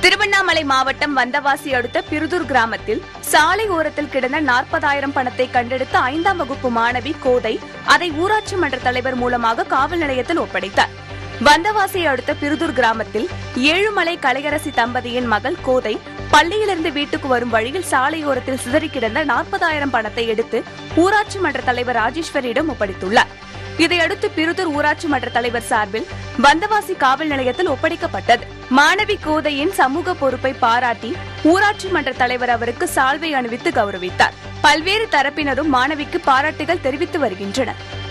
திருவண்ணாமலை மாவட்டம் வந்தவாசி அடுத்த பிருதூர் கிராமத்தில் சாலை ஓரத்தில் கிடந்த நாற்பதாயிரம் பணத்தை கண்டெடுத்த ஐந்தாம் வகுப்பு மாணவி கோதை அதை ஊராட்சி மன்ற தலைவர் மூலமாக காவல் நிலையத்தில் ஒப்படைத்தார் வந்தவாசியை அடுத்த பிருதூர் கிராமத்தில் ஏழுமலை கலையரசி தம்பதியின் மகள் கோதை பள்ளியிலிருந்து வீட்டுக்கு வரும் வழியில் சாலையோரத்தில் சிதறி கிடந்த நாற்பதாயிரம் பணத்தை எடுத்து ஊராட்சி மன்ற தலைவர் ராஜேஸ்வரியிடம் ஒப்படைத்துள்ளார் இதையடுத்து பிருதூர் ஊராட்சி மன்ற தலைவர் சார்பில் வந்தவாசி காவல் நிலையத்தில் ஒப்படைக்கப்பட்டது மாணவி கோதையின் சமூக பொறுப்பை பாராட்டி ஊராட்சி மன்ற தலைவர் அவருக்கு சால்வை அணிவித்து கௌரவித்தார் பல்வேறு தரப்பினரும் மாணவிக்கு பாராட்டுகள் தெரிவித்து வருகின்றனர்